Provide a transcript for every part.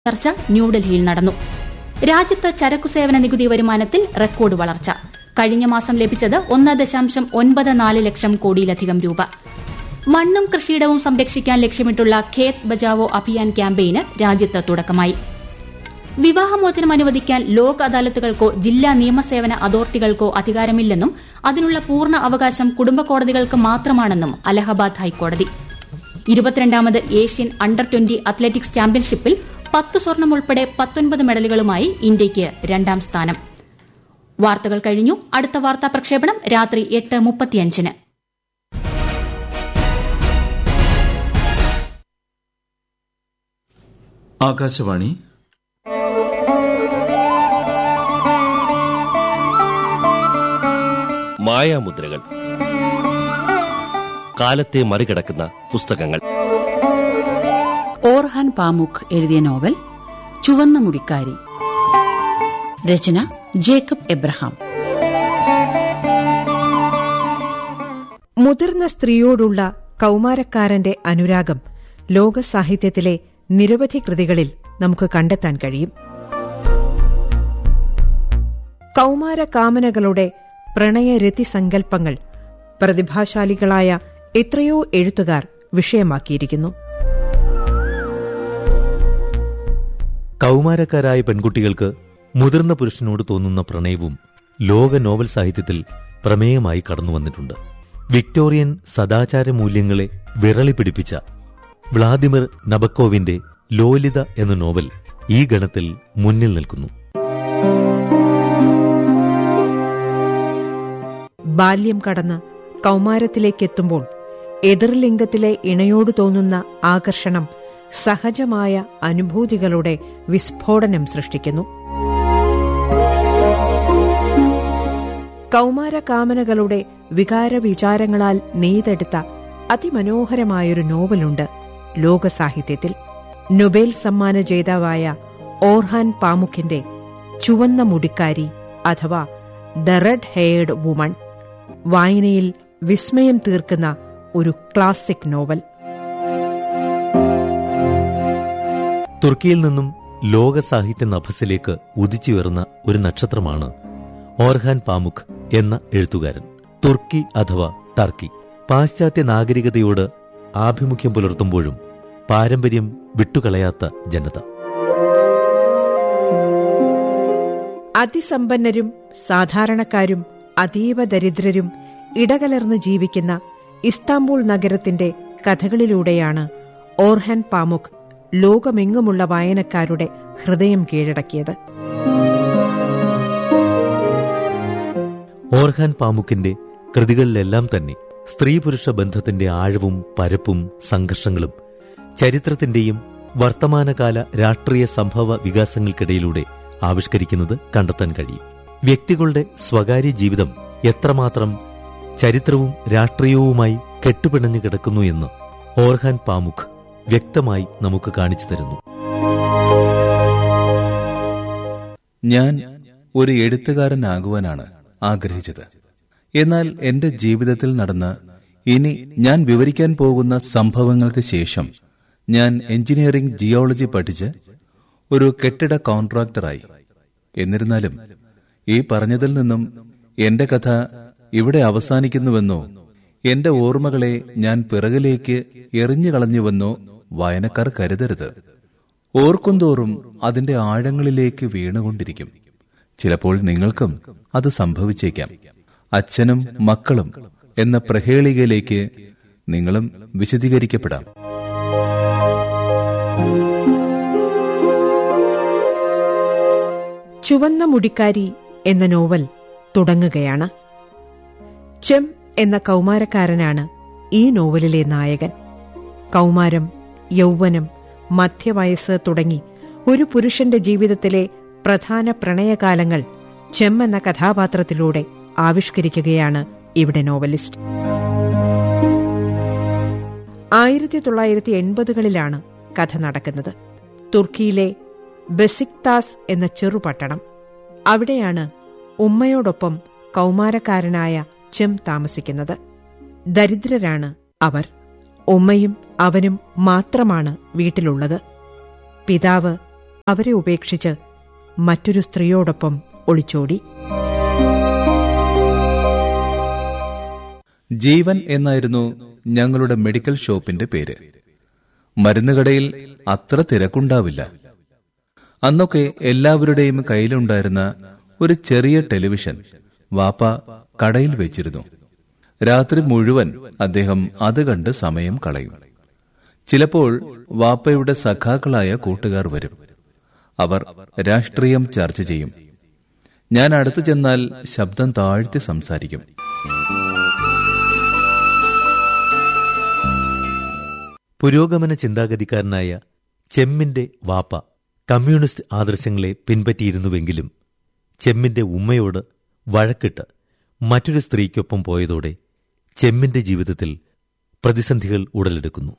ചർച്ച ന്യൂഡൽഹിയിൽ നടന്നു രാജ്യത്ത് ചരക്കുസേവന നികുതി വരുമാനത്തിൽ റെക്കോർഡ് വളർച്ച കഴിഞ്ഞ മാസം ലഭിച്ചത് ഒന്ന് ദശാംശം ഒൻപത് നാല് ലക്ഷം കോടിയിലധികം രൂപ മണ്ണും കൃഷിയിടവും സംരക്ഷിക്കാൻ ലക്ഷ്യമിട്ടുള്ള ഖേത് ബചാവോ അഭിയാൻ ക്യാമ്പയിന് രാജ്യത്ത് തുടക്കമായി വിവാഹമോചനം അനുവദിക്കാൻ ലോക് അദാലത്തുകൾക്കോ ജില്ലാ നിയമസേവന അതോറിറ്റികൾക്കോ അധികാരമില്ലെന്നും അതിനുള്ള പൂർണ്ണ അവകാശം കുടുംബ കോടതികൾക്ക് മാത്രമാണെന്നും അലഹബാദ് ഹൈക്കോടതി ഇരുപത്തിരണ്ടാമത് ഏഷ്യൻ അണ്ടർ ട്വന്റി അത്ലറ്റിക്സ് ചാമ്പ്യൻഷിപ്പിൽ പത്ത് സ്വർണം ഉൾപ്പെടെ പത്തൊൻപത് മെഡലുകളുമായി ഇന്ത്യയ്ക്ക് രണ്ടാം സ്ഥാനം വാർത്തകൾ കഴിഞ്ഞു അടുത്ത വാർത്താ പ്രക്ഷേപണം രാത്രി എട്ട് മുപ്പത്തിയഞ്ചിന് ആകാശവാണി മായാമുദ്രകൾ കാലത്തെ മറികടക്കുന്ന പുസ്തകങ്ങൾ ഓർഹാൻ പാമുക്ക് എഴുതിയ നോവൽ ചുവന്ന മുടിക്കാരി രചന ജേക്കബ് എബ്രഹാം മുതിർന്ന സ്ത്രീയോടുള്ള കൗമാരക്കാരന്റെ അനുരാഗം ലോക സാഹിത്യത്തിലെ നിരവധി കൃതികളിൽ നമുക്ക് കണ്ടെത്താൻ കഴിയും കൗമാര കാമനകളുടെ പ്രണയരതി സങ്കല്പങ്ങൾ പ്രതിഭാശാലികളായ എത്രയോ എഴുത്തുകാർ വിഷയമാക്കിയിരിക്കുന്നു കൗമാരക്കാരായ പെൺകുട്ടികൾക്ക് മുതിർന്ന പുരുഷനോട് തോന്നുന്ന പ്രണയവും ലോക നോവൽ സാഹിത്യത്തിൽ പ്രമേയമായി കടന്നുവന്നിട്ടുണ്ട് വിക്ടോറിയൻ സദാചാര മൂല്യങ്ങളെ വിറളി പിടിപ്പിച്ച വ്ളാദിമിർ നബക്കോവിന്റെ ലോലിത എന്ന നോവൽ ഈ ഗണത്തിൽ മുന്നിൽ നിൽക്കുന്നു ബാല്യം കടന്ന് കൗമാരത്തിലേക്കെത്തുമ്പോൾ എതിർലിംഗത്തിലെ ഇണയോട് തോന്നുന്ന ആകർഷണം സഹജമായ അനുഭൂതികളുടെ വിസ്ഫോടനം സൃഷ്ടിക്കുന്നു കൗമാര കാമനകളുടെ വികാരവിചാരങ്ങളാൽ നെയ്തെടുത്ത അതിമനോഹരമായൊരു നോവലുണ്ട് ലോകസാഹിത്യത്തിൽ നൊബേൽ സമ്മാന ജേതാവായ ഓർഹാൻ പാമുക്കിന്റെ ചുവന്ന മുടിക്കാരി അഥവാ ദ റെഡ് ഹെയർഡ് വുമൺ വായനയിൽ വിസ്മയം തീർക്കുന്ന ഒരു ക്ലാസിക് നോവൽ തുർക്കിയിൽ നിന്നും ലോക സാഹിത്യ നഭസിലേക്ക് ഉദിച്ചുയർന്ന ഒരു നക്ഷത്രമാണ് ഓർഹാൻ പാമുഖ് എന്ന എഴുത്തുകാരൻ തുർക്കി അഥവാ ടർക്കി പാശ്ചാത്യ നാഗരികതയോട് ആഭിമുഖ്യം പുലർത്തുമ്പോഴും പാരമ്പര്യം വിട്ടുകളയാത്ത ജനത അതിസമ്പന്നരും സാധാരണക്കാരും അതീവ ദരിദ്രരും ഇടകലർന്ന് ജീവിക്കുന്ന ഇസ്താംബൂൾ നഗരത്തിന്റെ കഥകളിലൂടെയാണ് ഓർഹൻ പാമുക് ലോകമെങ്ങുമുള്ള വായനക്കാരുടെ ഹൃദയം കീഴടക്കിയത് ഓർഹാൻ പാമുക്കിന്റെ കൃതികളിലെല്ലാം തന്നെ സ്ത്രീ പുരുഷ ബന്ധത്തിന്റെ ആഴവും പരപ്പും സംഘർഷങ്ങളും ചരിത്രത്തിന്റെയും വർത്തമാനകാല രാഷ്ട്രീയ സംഭവ വികാസങ്ങൾക്കിടയിലൂടെ ആവിഷ്കരിക്കുന്നത് കണ്ടെത്താൻ കഴിയും വ്യക്തികളുടെ സ്വകാര്യ ജീവിതം എത്രമാത്രം ചരിത്രവും രാഷ്ട്രീയവുമായി കെട്ടുപിണഞ്ഞു കിടക്കുന്നു എന്ന് ഓർഹാൻ പാമുഖ് വ്യക്തമായി നമുക്ക് കാണിച്ചു തരുന്നു ഞാൻ ഒരു എഴുത്തുകാരനാകുവാനാണ് ആഗ്രഹിച്ചത് എന്നാൽ എന്റെ ജീവിതത്തിൽ നടന്ന ഇനി ഞാൻ വിവരിക്കാൻ പോകുന്ന സംഭവങ്ങൾക്ക് ശേഷം ഞാൻ എഞ്ചിനീയറിംഗ് ജിയോളജി പഠിച്ച് ഒരു കെട്ടിട കോൺട്രാക്ടറായി എന്നിരുന്നാലും ഈ പറഞ്ഞതിൽ നിന്നും എന്റെ കഥ ഇവിടെ അവസാനിക്കുന്നുവെന്നോ എന്റെ ഓർമ്മകളെ ഞാൻ പിറകിലേക്ക് എറിഞ്ഞുകളഞ്ഞുവെന്നോ വായനക്കാർ കരുതരുത് ഓർക്കുന്തോറും അതിന്റെ ആഴങ്ങളിലേക്ക് വീണുകൊണ്ടിരിക്കും ചിലപ്പോൾ നിങ്ങൾക്കും അത് സംഭവിച്ചേക്കാം അച്ഛനും മക്കളും എന്ന പ്രഹേളികയിലേക്ക് നിങ്ങളും വിശദീകരിക്കപ്പെടാം ചുവന്ന മുടിക്കാരി എന്ന നോവൽ തുടങ്ങുകയാണ് ചെം എന്ന കൗമാരക്കാരനാണ് ഈ നോവലിലെ നായകൻ കൗമാരം യൗവനം മധ്യവയസ്സ് തുടങ്ങി ഒരു പുരുഷന്റെ ജീവിതത്തിലെ പ്രധാന പ്രണയകാലങ്ങൾ ചെം എന്ന കഥാപാത്രത്തിലൂടെ ആവിഷ്കരിക്കുകയാണ് ഇവിടെ നോവലിസ്റ്റ് ആയിരത്തി തൊള്ളായിരത്തി എൺപതുകളിലാണ് കഥ നടക്കുന്നത് തുർക്കിയിലെ ബെസിക്താസ് എന്ന ചെറുപട്ടണം അവിടെയാണ് ഉമ്മയോടൊപ്പം കൗമാരക്കാരനായ ചെം താമസിക്കുന്നത് ദരിദ്രരാണ് അവർ ഉമ്മയും അവനും മാത്രമാണ് വീട്ടിലുള്ളത് പിതാവ് അവരെ ഉപേക്ഷിച്ച് മറ്റൊരു സ്ത്രീയോടൊപ്പം ഒളിച്ചോടി ജീവൻ എന്നായിരുന്നു ഞങ്ങളുടെ മെഡിക്കൽ ഷോപ്പിന്റെ പേര് മരുന്നുകടയിൽ അത്ര തിരക്കുണ്ടാവില്ല അന്നൊക്കെ എല്ലാവരുടെയും കയ്യിലുണ്ടായിരുന്ന ഒരു ചെറിയ ടെലിവിഷൻ വാപ്പ കടയിൽ വെച്ചിരുന്നു രാത്രി മുഴുവൻ അദ്ദേഹം അത് കണ്ട് സമയം കളയും ചിലപ്പോൾ വാപ്പയുടെ സഖാക്കളായ കൂട്ടുകാർ വരും അവർ രാഷ്ട്രീയം ചർച്ച ചെയ്യും ഞാൻ അടുത്തു ചെന്നാൽ ശബ്ദം താഴ്ത്തി സംസാരിക്കും പുരോഗമന ചിന്താഗതിക്കാരനായ ചെമ്മിന്റെ വാപ്പ കമ്മ്യൂണിസ്റ്റ് ആദർശങ്ങളെ പിൻപറ്റിയിരുന്നുവെങ്കിലും ചെമ്മിന്റെ ഉമ്മയോട് വഴക്കിട്ട് മറ്റൊരു സ്ത്രീക്കൊപ്പം പോയതോടെ ചെമ്മിന്റെ ജീവിതത്തിൽ പ്രതിസന്ധികൾ ഉടലെടുക്കുന്നു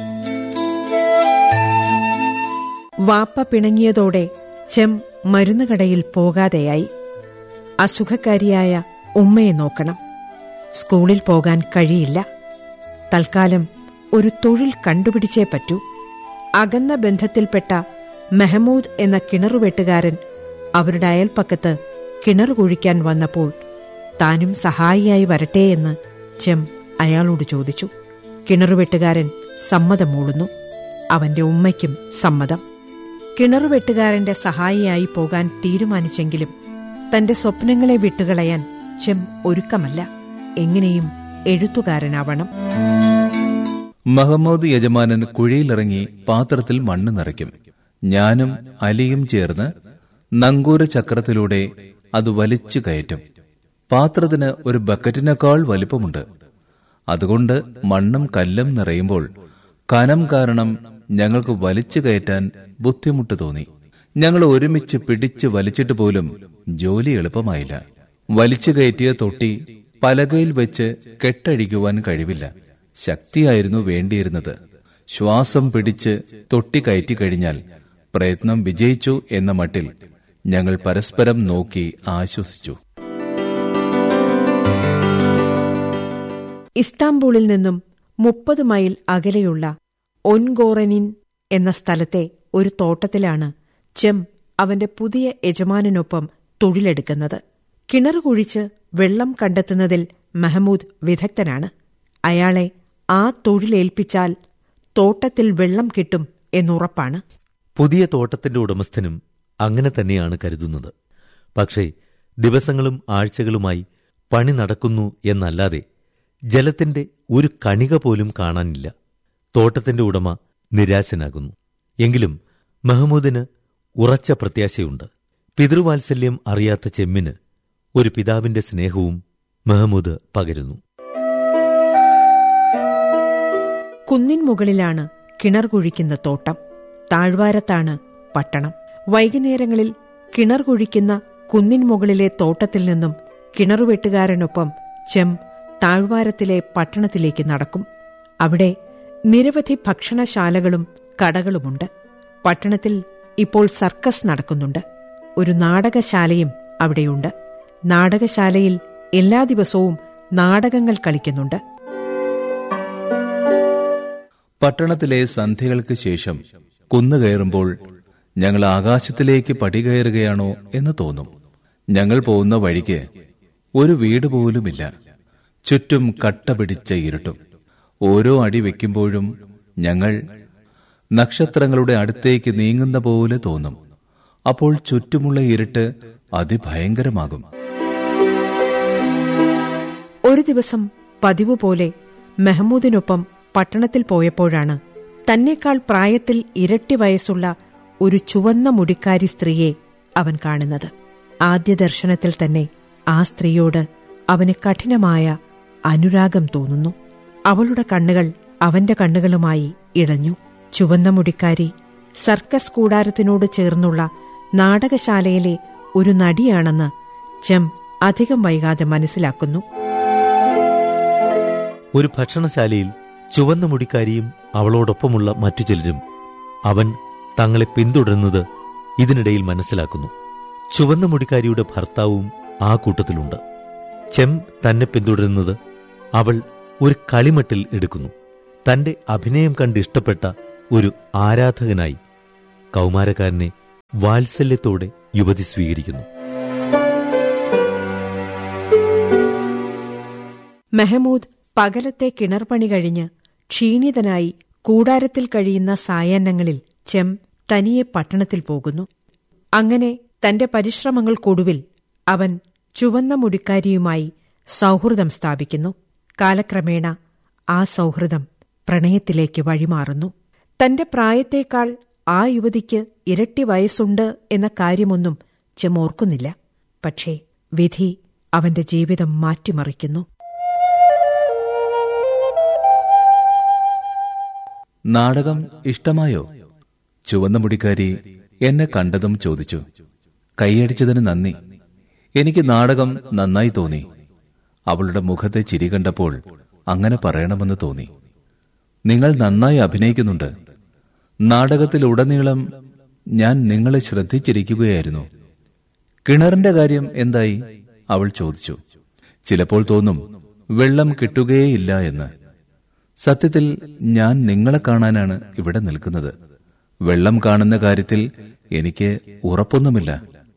വാപ്പ പിണങ്ങിയതോടെ ചെം മരുന്നുകടയിൽ പോകാതെയായി അസുഖക്കാരിയായ ഉമ്മയെ നോക്കണം സ്കൂളിൽ പോകാൻ കഴിയില്ല തൽക്കാലം ഒരു തൊഴിൽ കണ്ടുപിടിച്ചേ പറ്റൂ അകന്ന ബന്ധത്തിൽപ്പെട്ട മെഹമൂദ് എന്ന കിണറുവെട്ടുകാരൻ അവരുടെ അയൽപ്പക്കത്ത് കിണർ കുഴിക്കാൻ വന്നപ്പോൾ താനും സഹായിയായി വരട്ടെ എന്ന് ചെം അയാളോട് ചോദിച്ചു കിണറുവെട്ടുകാരൻ സമ്മതം മൂളുന്നു അവന്റെ ഉമ്മയ്ക്കും സമ്മതം കിണറുവെട്ടുകാരന്റെ സഹായിയായി പോകാൻ തീരുമാനിച്ചെങ്കിലും തന്റെ സ്വപ്നങ്ങളെ വിട്ടുകളയാൻ ചെം ഒരുക്കമല്ല എങ്ങനെയും എഴുത്തുകാരനാവണം മഹമ്മൂദ് യജമാനൻ കുഴിയിലിറങ്ങി പാത്രത്തിൽ മണ്ണ് നിറയ്ക്കും ഞാനും അലിയും ചേർന്ന് നങ്കൂര ചക്രത്തിലൂടെ അത് വലിച്ചു കയറ്റും പാത്രത്തിന് ഒരു ബക്കറ്റിനേക്കാൾ വലിപ്പമുണ്ട് അതുകൊണ്ട് മണ്ണും കല്ലും നിറയുമ്പോൾ കനം കാരണം ഞങ്ങൾക്ക് വലിച്ചു കയറ്റാൻ ബുദ്ധിമുട്ട് തോന്നി ഞങ്ങൾ ഒരുമിച്ച് പിടിച്ച് വലിച്ചിട്ട് പോലും ജോലി എളുപ്പമായില്ല വലിച്ചു കയറ്റിയ തൊട്ടി പലകയിൽ വെച്ച് കെട്ടഴിക്കുവാൻ കഴിവില്ല ശക്തിയായിരുന്നു വേണ്ടിയിരുന്നത് ശ്വാസം പിടിച്ച് തൊട്ടി കയറ്റി കഴിഞ്ഞാൽ പ്രയത്നം വിജയിച്ചു എന്ന മട്ടിൽ ഞങ്ങൾ പരസ്പരം നോക്കി ആശ്വസിച്ചു ഇസ്താംബൂളിൽ നിന്നും മുപ്പത് മൈൽ അകലെയുള്ള ഒൻഗോറനിൻ എന്ന സ്ഥലത്തെ ഒരു തോട്ടത്തിലാണ് ചെം അവന്റെ പുതിയ യജമാനനൊപ്പം തൊഴിലെടുക്കുന്നത് കിണർ കുഴിച്ച് വെള്ളം കണ്ടെത്തുന്നതിൽ മെഹമൂദ് വിദഗ്ധനാണ് അയാളെ ആ തൊഴിലേൽപ്പിച്ചാൽ തോട്ടത്തിൽ വെള്ളം കിട്ടും എന്നുറപ്പാണ് പുതിയ തോട്ടത്തിന്റെ ഉടമസ്ഥനും അങ്ങനെ തന്നെയാണ് കരുതുന്നത് പക്ഷേ ദിവസങ്ങളും ആഴ്ചകളുമായി പണി നടക്കുന്നു എന്നല്ലാതെ ജലത്തിന്റെ ഒരു കണിക പോലും കാണാനില്ല തോട്ടത്തിന്റെ ഉടമ നിരാശനാകുന്നു എങ്കിലും മെഹമ്മൂദിന് ഉറച്ച പ്രത്യാശയുണ്ട് പിതൃവാത്സല്യം അറിയാത്ത ചെമ്മിന് ഒരു പിതാവിന്റെ സ്നേഹവും മെഹമ്മൂദ് പകരുന്നു കുന്നിൻ മുകളിലാണ് കിണർ കുഴിക്കുന്ന തോട്ടം താഴ്വാരത്താണ് പട്ടണം വൈകുന്നേരങ്ങളിൽ കിണർ കുഴിക്കുന്ന കുന്നിൻ മുകളിലെ തോട്ടത്തിൽ നിന്നും കിണറുവെട്ടുകാരനൊപ്പം ചെം താഴ്വാരത്തിലെ പട്ടണത്തിലേക്ക് നടക്കും അവിടെ നിരവധി ഭക്ഷണശാലകളും കടകളുമുണ്ട് പട്ടണത്തിൽ ഇപ്പോൾ സർക്കസ് നടക്കുന്നുണ്ട് ഒരു നാടകശാലയും അവിടെയുണ്ട് നാടകശാലയിൽ എല്ലാ ദിവസവും നാടകങ്ങൾ കളിക്കുന്നുണ്ട് പട്ടണത്തിലെ സന്ധ്യകൾക്ക് ശേഷം കുന്നു കയറുമ്പോൾ ഞങ്ങൾ ആകാശത്തിലേക്ക് പടി കയറുകയാണോ എന്ന് തോന്നും ഞങ്ങൾ പോകുന്ന വഴിക്ക് ഒരു വീട് പോലുമില്ല ചുറ്റും കട്ട പിടിച്ച ഇരുട്ടും ഓരോ അടി വെക്കുമ്പോഴും ഞങ്ങൾ നക്ഷത്രങ്ങളുടെ അടുത്തേക്ക് നീങ്ങുന്ന പോലെ തോന്നും അപ്പോൾ ചുറ്റുമുള്ള ഇരുട്ട് അതിഭയങ്കരമാകും ഒരു ദിവസം പതിവ് പോലെ മെഹമ്മൂദിനൊപ്പം പട്ടണത്തിൽ പോയപ്പോഴാണ് തന്നെക്കാൾ പ്രായത്തിൽ ഇരട്ടി വയസ്സുള്ള ഒരു ചുവന്ന മുടിക്കാരി സ്ത്രീയെ അവൻ കാണുന്നത് ആദ്യ ദർശനത്തിൽ തന്നെ ആ സ്ത്രീയോട് അവന് കഠിനമായ അനുരാഗം തോന്നുന്നു അവളുടെ കണ്ണുകൾ അവന്റെ കണ്ണുകളുമായി ഇടഞ്ഞു ചുവന്ന മുടിക്കാരി സർക്കസ് കൂടാരത്തിനോട് ചേർന്നുള്ള നാടകശാലയിലെ ഒരു നടിയാണെന്ന് ചെം അധികം വൈകാതെ മനസ്സിലാക്കുന്നു ഒരു ഭക്ഷണശാലയിൽ ചുവന്ന മുടിക്കാരിയും അവളോടൊപ്പമുള്ള മറ്റു ചിലരും അവൻ തങ്ങളെ പിന്തുടരുന്നത് ഇതിനിടയിൽ മനസ്സിലാക്കുന്നു ചുവന്ന മുടിക്കാരിയുടെ ഭർത്താവും ആ കൂട്ടത്തിലുണ്ട് ചെം തന്നെ പിന്തുടരുന്നത് അവൾ ഒരു കളിമട്ടിൽ എടുക്കുന്നു തന്റെ അഭിനയം കണ്ട് ഇഷ്ടപ്പെട്ട ഒരു ആരാധകനായി കൗമാരക്കാരനെ വാത്സല്യത്തോടെ യുവതി സ്വീകരിക്കുന്നു മെഹമൂദ് പകലത്തെ കിണർപണി കഴിഞ്ഞ് ക്ഷീണിതനായി കൂടാരത്തിൽ കഴിയുന്ന സായാഹ്നങ്ങളിൽ ചെം തനിയെ പട്ടണത്തിൽ പോകുന്നു അങ്ങനെ തന്റെ പരിശ്രമങ്ങൾക്കൊടുവിൽ അവൻ ചുവന്ന മുടിക്കാരിയുമായി സൗഹൃദം സ്ഥാപിക്കുന്നു കാലക്രമേണ ആ സൗഹൃദം പ്രണയത്തിലേക്ക് വഴിമാറുന്നു തന്റെ പ്രായത്തേക്കാൾ ആ യുവതിക്ക് ഇരട്ടി വയസ്സുണ്ട് എന്ന കാര്യമൊന്നും ചെം ഓർക്കുന്നില്ല പക്ഷേ വിധി അവന്റെ ജീവിതം മാറ്റിമറിക്കുന്നു നാടകം ഇഷ്ടമായോ ചുവന്ന മുടിക്കാരി എന്നെ കണ്ടതും ചോദിച്ചു കൈയടിച്ചതിന് നന്ദി എനിക്ക് നാടകം നന്നായി തോന്നി അവളുടെ മുഖത്തെ ചിരി കണ്ടപ്പോൾ അങ്ങനെ പറയണമെന്ന് തോന്നി നിങ്ങൾ നന്നായി അഭിനയിക്കുന്നുണ്ട് നാടകത്തിലുടനീളം ഞാൻ നിങ്ങളെ ശ്രദ്ധിച്ചിരിക്കുകയായിരുന്നു കിണറിന്റെ കാര്യം എന്തായി അവൾ ചോദിച്ചു ചിലപ്പോൾ തോന്നും വെള്ളം കിട്ടുകയേയില്ല എന്ന് സത്യത്തിൽ ഞാൻ നിങ്ങളെ കാണാനാണ് ഇവിടെ നിൽക്കുന്നത് വെള്ളം കാണുന്ന കാര്യത്തിൽ എനിക്ക് ഉറപ്പൊന്നുമില്ല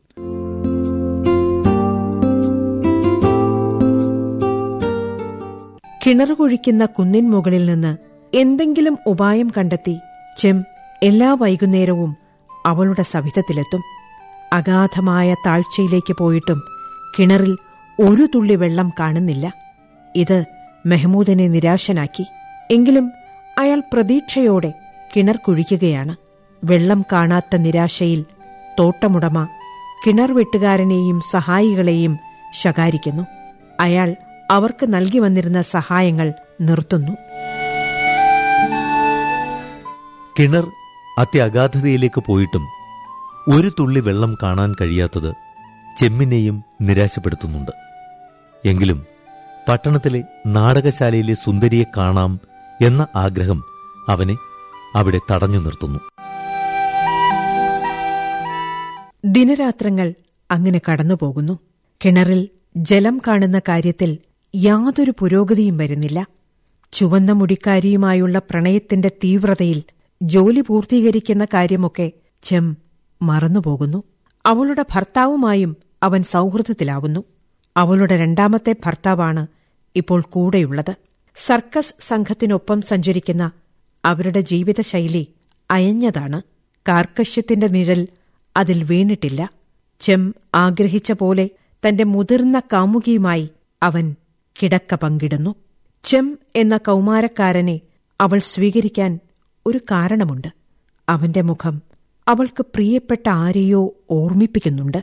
കിണർ കുഴിക്കുന്ന കുന്നിൻ മുകളിൽ നിന്ന് എന്തെങ്കിലും ഉപായം കണ്ടെത്തി ചെം എല്ലാ വൈകുന്നേരവും അവളുടെ സവിധത്തിലെത്തും അഗാധമായ താഴ്ചയിലേക്ക് പോയിട്ടും കിണറിൽ ഒരു തുള്ളി വെള്ളം കാണുന്നില്ല ഇത് മെഹമൂദിനെ നിരാശനാക്കി എങ്കിലും അയാൾ പ്രതീക്ഷയോടെ കിണർ കുഴിക്കുകയാണ് വെള്ളം കാണാത്ത നിരാശയിൽ തോട്ടമുടമ കിണർ വെട്ടുകാരനെയും സഹായികളെയും ശകാരിക്കുന്നു അയാൾ അവർക്ക് നൽകി വന്നിരുന്ന സഹായങ്ങൾ നിർത്തുന്നു കിണർ അത്യഗാധതയിലേക്ക് പോയിട്ടും ഒരു തുള്ളി വെള്ളം കാണാൻ കഴിയാത്തത് ചെമ്മിനെയും നിരാശപ്പെടുത്തുന്നുണ്ട് എങ്കിലും പട്ടണത്തിലെ നാടകശാലയിലെ സുന്ദരിയെ കാണാം എന്ന ആഗ്രഹം അവനെ അവിടെ തടഞ്ഞു നിർത്തുന്നു ദിനരാത്രങ്ങൾ അങ്ങനെ കടന്നുപോകുന്നു കിണറിൽ ജലം കാണുന്ന കാര്യത്തിൽ യാതൊരു പുരോഗതിയും വരുന്നില്ല ചുവന്ന മുടിക്കാരിയുമായുള്ള പ്രണയത്തിന്റെ തീവ്രതയിൽ ജോലി പൂർത്തീകരിക്കുന്ന കാര്യമൊക്കെ ചെം മറന്നുപോകുന്നു അവളുടെ ഭർത്താവുമായും അവൻ സൗഹൃദത്തിലാവുന്നു അവളുടെ രണ്ടാമത്തെ ഭർത്താവാണ് ഇപ്പോൾ കൂടെയുള്ളത് സർക്കസ് സംഘത്തിനൊപ്പം സഞ്ചരിക്കുന്ന അവരുടെ ജീവിതശൈലി അയഞ്ഞതാണ് കാർക്കശ്യത്തിന്റെ നിഴൽ അതിൽ വീണിട്ടില്ല ചെം ആഗ്രഹിച്ച പോലെ തന്റെ മുതിർന്ന കാമുകിയുമായി അവൻ കിടക്ക പങ്കിടുന്നു ചെം എന്ന കൗമാരക്കാരനെ അവൾ സ്വീകരിക്കാൻ ഒരു കാരണമുണ്ട് അവന്റെ മുഖം അവൾക്ക് പ്രിയപ്പെട്ട ആരെയോ ഓർമ്മിപ്പിക്കുന്നുണ്ട്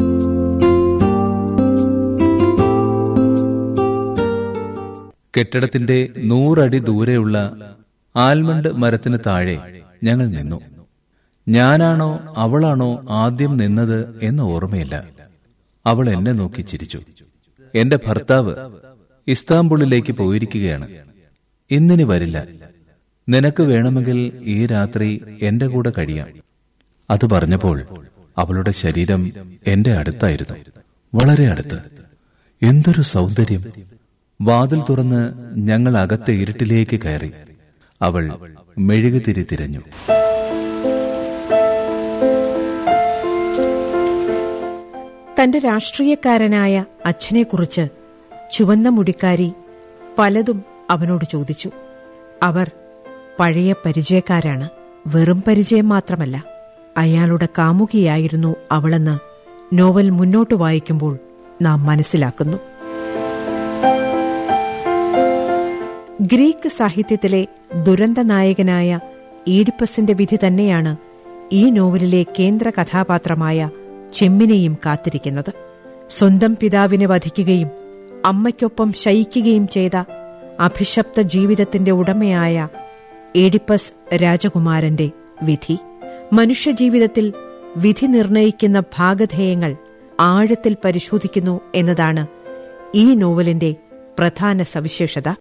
കെട്ടിടത്തിന്റെ നൂറടി ദൂരെയുള്ള ആൽമണ്ട് മരത്തിന് താഴെ ഞങ്ങൾ നിന്നു ഞാനാണോ അവളാണോ ആദ്യം നിന്നത് എന്ന് ഓർമ്മയില്ല അവൾ എന്നെ നോക്കി ചിരിച്ചു എന്റെ ഭർത്താവ് ഇസ്താംബുളിലേക്ക് പോയിരിക്കുകയാണ് ഇന്നിനി വരില്ല നിനക്ക് വേണമെങ്കിൽ ഈ രാത്രി എന്റെ കൂടെ കഴിയാം അത് പറഞ്ഞപ്പോൾ അവളുടെ ശരീരം എന്റെ അടുത്തായിരുന്നു വളരെ അടുത്ത് എന്തൊരു സൗന്ദര്യം വാതിൽ തുറന്ന് ഞങ്ങൾ അകത്തെ ഇരുട്ടിലേക്ക് കയറി അവൾ മെഴുകുതിരി തിരഞ്ഞു തന്റെ രാഷ്ട്രീയക്കാരനായ അച്ഛനെക്കുറിച്ച് ചുവന്ന മുടിക്കാരി പലതും അവനോട് ചോദിച്ചു അവർ പഴയ പരിചയക്കാരാണ് വെറും പരിചയം മാത്രമല്ല അയാളുടെ കാമുകിയായിരുന്നു അവളെന്ന് നോവൽ മുന്നോട്ട് വായിക്കുമ്പോൾ നാം മനസ്സിലാക്കുന്നു ഗ്രീക്ക് സാഹിത്യത്തിലെ ദുരന്ത നായകനായ ഈഡിപ്പസിന്റെ വിധി തന്നെയാണ് ഈ നോവലിലെ കേന്ദ്ര കഥാപാത്രമായ ചെമ്മിനെയും കാത്തിരിക്കുന്നത് സ്വന്തം പിതാവിനെ വധിക്കുകയും അമ്മയ്ക്കൊപ്പം ശയിക്കുകയും ചെയ്ത അഭിശപ്ത ജീവിതത്തിന്റെ ഉടമയായ ഏഡിപ്പസ് രാജകുമാരന്റെ വിധി മനുഷ്യജീവിതത്തിൽ വിധി നിർണയിക്കുന്ന ഭാഗധേയങ്ങൾ ആഴത്തിൽ പരിശോധിക്കുന്നു എന്നതാണ് ഈ നോവലിന്റെ പ്രധാന സവിശേഷത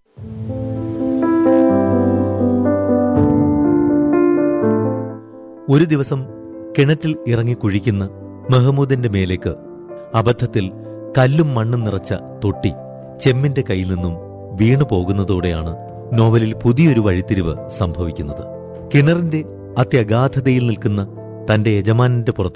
ഒരു ദിവസം കിണറ്റിൽ ഇറങ്ങി കുഴിക്കുന്ന മെഹമ്മൂദിന്റെ മേലേക്ക് അബദ്ധത്തിൽ കല്ലും മണ്ണും നിറച്ച തൊട്ടി ചെമ്മിന്റെ കയ്യിൽ നിന്നും വീണു പോകുന്നതോടെയാണ് നോവലിൽ പുതിയൊരു വഴിത്തിരിവ് സംഭവിക്കുന്നത് കിണറിന്റെ അത്യഗാധതയിൽ നിൽക്കുന്ന തന്റെ യജമാനന്റെ പുറത്ത്